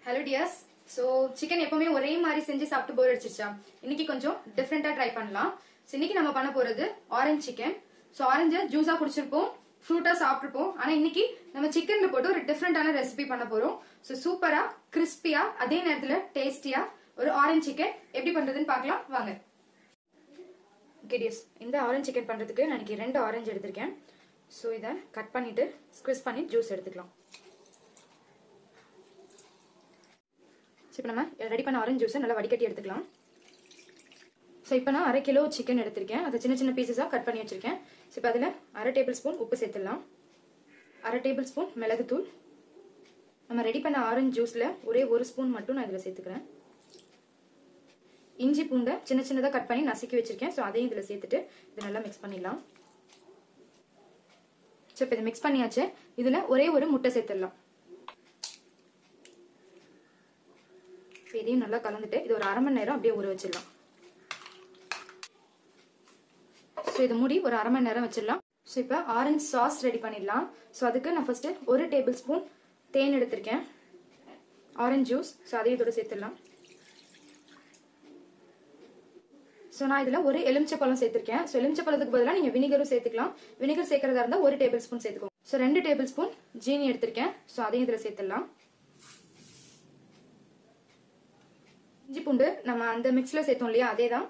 hello tears so chicken எப்பவுமே ஒரே மாதிரி செஞ்சு சாப்பிட்டு போர் அடிச்சிருச்சா இன்னைக்கு கொஞ்சம் டிஃப்ரெண்டா ட்ரை பண்ணலாம் ஸோ இன்னைக்கு நம்ம பண்ண போறது ஆரஞ்சு சிக்கன் ஸோ ஆரஞ்சை ஜூஸா குடிச்சிருப்போம் ஃப்ரூட்டா சாப்பிட்டுருப்போம் ஆனா இன்னைக்கு நம்ம சிக்கன்ல போட்டு ஒரு டிஃப்ரெண்டான ரெசிபி பண்ண போறோம் ஸோ சூப்பரா கிறிஸ்பியா அதே நேரத்துல டேஸ்டியா ஒரு ஆரஞ்சு சிக்கன் எப்படி பண்றதுன்னு பார்க்கலாம் வாங்க ஓகே டியர்ஸ் இந்த ஆரஞ்சு சிக்கன் பண்றதுக்கு நான் இன்னைக்கு ரெண்டு ஆரஞ்சு எடுத்திருக்கேன் ஸோ இதை கட் பண்ணிட்டு ஸ்க்விஸ் பண்ணி ஜூஸ் எடுத்துக்கலாம் ஸோ இப்போ நம்ம ரெடி பண்ண ஆரஞ்சு ஜூஸை நல்லா வடிகட்டி எடுத்துக்கலாம் ஸோ இப்போ நான் அரை கிலோ சிக்கன் எடுத்திருக்கேன் அதை சின்ன சின்ன பீசஸாக கட் பண்ணி வச்சிருக்கேன் ஸோ இப்போ அதில் அரை டேபிள் ஸ்பூன் உப்பு சேர்த்துடலாம் அரை டேபிள் ஸ்பூன் மிளகுத்தூள் நம்ம ரெடி பண்ண ஆரஞ்சு ஜூஸில் ஒரே ஒரு ஸ்பூன் மட்டும் நான் இதில் சேர்த்துக்கிறேன் இஞ்சி பூண்டை சின்ன சின்னதாக கட் பண்ணி நசுக்கி வச்சிருக்கேன் ஸோ அதையும் இதில் சேர்த்துட்டு இதை நல்லா மிக்ஸ் பண்ணிடலாம் ஸோ இப்போ இதை மிக்ஸ் பண்ணியாச்சு இதில் ஒரே ஒரு முட்டை சேர்த்துடலாம் இதையும் நல்லா கலந்துட்டு இது ஒரு அரை மணி நேரம் அப்படியே ஊற வச்சிடலாம் ஸோ இது மூடி ஒரு அரை மணி நேரம் வச்சிடலாம் ஸோ இப்போ ஆரஞ்சு சாஸ் ரெடி பண்ணிடலாம் ஸோ அதுக்கு நான் ஃபர்ஸ்ட் ஒரு டேபிள் ஸ்பூன் தேன் எடுத்திருக்கேன் ஆரஞ்சு ஜூஸ் ஸோ அதையும் இதோட சேர்த்துடலாம் ஸோ நான் இதில் ஒரு எலுமிச்சை பழம் சேர்த்திருக்கேன் ஸோ எலுமிச்சை பழத்துக்கு பதிலாக நீங்கள் வினிகரும் சேர்த்துக்கலாம் வினிகர் சேர்க்கறதா இருந்தால் ஒரு டேபிள் ஸ்பூன் சேர்த்துக்கோங்க ஸோ ரெண்டு டேபிள் ஸ்பூன் ஜீனி எடுத்திருக்கேன் ஸோ அதையும் இதில் சேர்த்துடலாம் இஞ்சி பூண்டு நம்ம அந்த மிக்ஸ்ல சேர்த்தோம் இல்லையா அதே தான்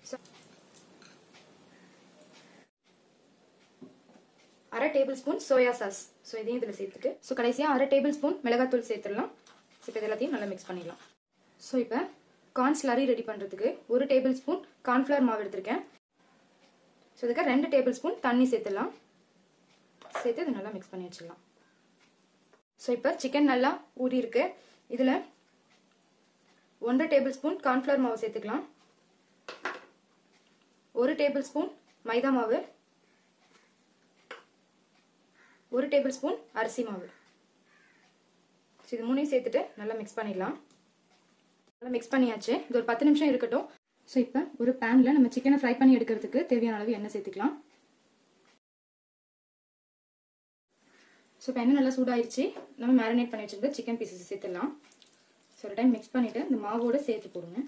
அரை tablespoon soya sauce so இதையும் இதில் சேர்த்துட்டு ஸோ கடைசியாக அரை டேபிள் ஸ்பூன் மிளகாத்தூள் சேர்த்துடலாம் ஸோ இப்போ எல்லாத்தையும் நல்லா மிக்ஸ் பண்ணிடலாம் ஸோ இப்போ கார்ன் ஸ்லரி ரெடி பண்ணுறதுக்கு ஒரு டேபிள் ஸ்பூன் கார்ன்ஃப்ளவர் மாவு எடுத்திருக்கேன் ஸோ இதுக்கு ரெண்டு டேபிள் ஸ்பூன் தண்ணி சேர்த்துடலாம் சேர்த்து இதை நல்லா மிக்ஸ் பண்ணி வச்சிடலாம் ஸோ இப்போ சிக்கன் நல்லா ஊறி இருக்கு இதில் ஒன்றரை டேபிள் ஸ்பூன் கார்ன்ஃப்ளவர் மாவு சேர்த்துக்கலாம் ஒரு டேபிள் ஸ்பூன் மைதா மாவு ஒரு டேபிள் ஸ்பூன் அரிசி மாவு ஸோ இது மூணையும் சேர்த்துட்டு நல்லா மிக்ஸ் பண்ணிடலாம் நல்லா மிக்ஸ் பண்ணியாச்சு இது ஒரு பத்து நிமிஷம் இருக்கட்டும் ஸோ இப்போ ஒரு பேனில் நம்ம சிக்கனை ஃப்ரை பண்ணி எடுக்கிறதுக்கு தேவையான அளவு எண்ணெய் சேர்த்துக்கலாம் ஸோ இப்போ எண்ணெய் நல்லா சூடாயிருச்சு நம்ம மேரினேட் பண்ணி வச்சிருக்க சிக்கன் பீசஸ் சேர்த்துடலாம் ஸோ ஒரு டைம் மிக்ஸ் பண்ணிவிட்டு இந்த மாவோட சேர்த்து போடுங்க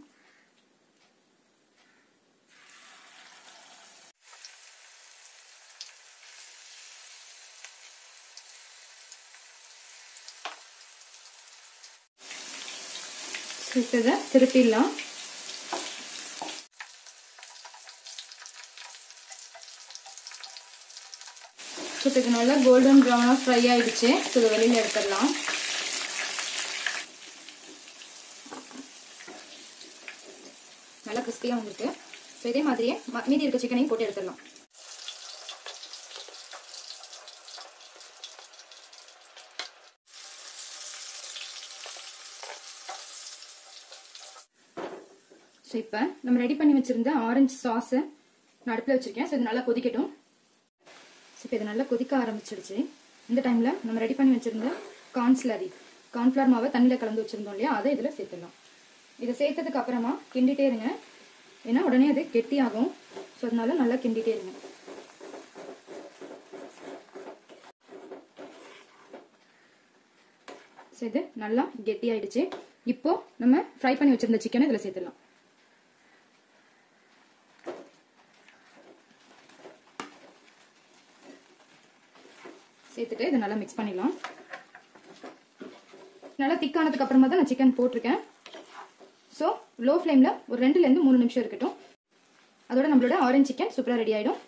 ஸோ இப்போ இதை திருப்பிடலாம் ஸோ இப்போ இது நல்லா கோல்டன் ப்ரௌனாக ஃப்ரை ஆகிடுச்சு ஸோ இதை வெளியில் எடுத்துடலாம் நல்லா கிறிஸ்பியாக வந்துருக்கு ஸோ இதே மாதிரியே மீதி இருக்க சிக்கனையும் போட்டு எடுத்துடலாம் ஸோ இப்போ நம்ம ரெடி பண்ணி வச்சிருந்த ஆரஞ்சு சாஸை நான் அடுப்பில் வச்சிருக்கேன் ஸோ இது நல்லா கொதிக்கட்டும் ஸோ இப்போ இது நல்லா கொதிக்க ஆரம்பிச்சிடுச்சு இந்த டைமில் நம்ம ரெடி பண்ணி வச்சிருந்த கார்ன்ஸ்லரி கார்ன்ஃப்ளவர் மாவை தண்ணியில் கலந்து வச்சிருந்தோம் இல்லையா அதை இதில் சேர்த்துடலாம் இதை சேர்த்ததுக்கு அப்புறமா கிண்டிட்டே இருங்க ஏன்னா உடனே அது கெட்டியாகும் ஸோ அதனால நல்லா கிண்டிட்டே இருங்க ஸோ இது நல்லா கெட்டி ஆயிடுச்சு இப்போ நம்ம ஃப்ரை பண்ணி வச்சிருந்த சிக்கனை இதில் சேர்த்துடலாம் சேர்த்துட்டு இதை நல்லா மிக்ஸ் பண்ணிடலாம் நல்லா திக்கானதுக்கு அப்புறமா தான் நான் சிக்கன் போட்டிருக்கேன் ஸோ லோ ஃப்ளேமில் ஒரு ரெண்டுலேருந்து மூணு நிமிஷம் இருக்கட்டும் அதோட நம்மளோட ஆரஞ்சு சிக்கன் சூப்பராக ரெடி ஆகிடும்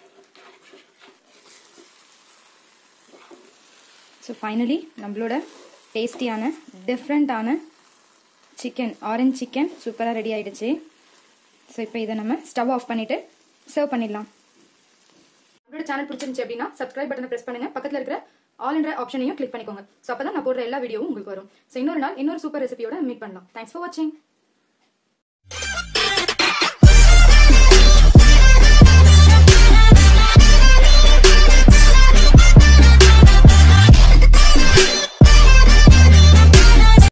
ஸோ ஃபைனலி நம்மளோட டேஸ்டியான டிஃப்ரெண்ட்டான சிக்கன் ஆரஞ்சு சிக்கன் சூப்பராக ரெடி ஆகிடுச்சு ஸோ இப்போ இதை நம்ம ஸ்டவ் ஆஃப் பண்ணிவிட்டு சர்வ் பண்ணிடலாம் நம்மளோட சேனல் பிடிச்சிருந்துச்சு அப்படின்னா சப்ஸ்கிரைப் பட்டனை ப்ரெஸ் பண்ணுங்க பக்கத்தில் இருக்கிற ஆல் என்ற ஆப்ஷனையும் கிளிக் பண்ணிக்கோங்க ஸோ அப்போ தான் நான் போடுற எல்லா வீடியோவும் உங்களுக்கு வரும் ஸோ இன்னொரு நாள் இன்னொரு சூப்பர் ரெசிபியோட மீட் பண்ணலாம் தேங்க்ஸ் ஃபார் வாட்சிங்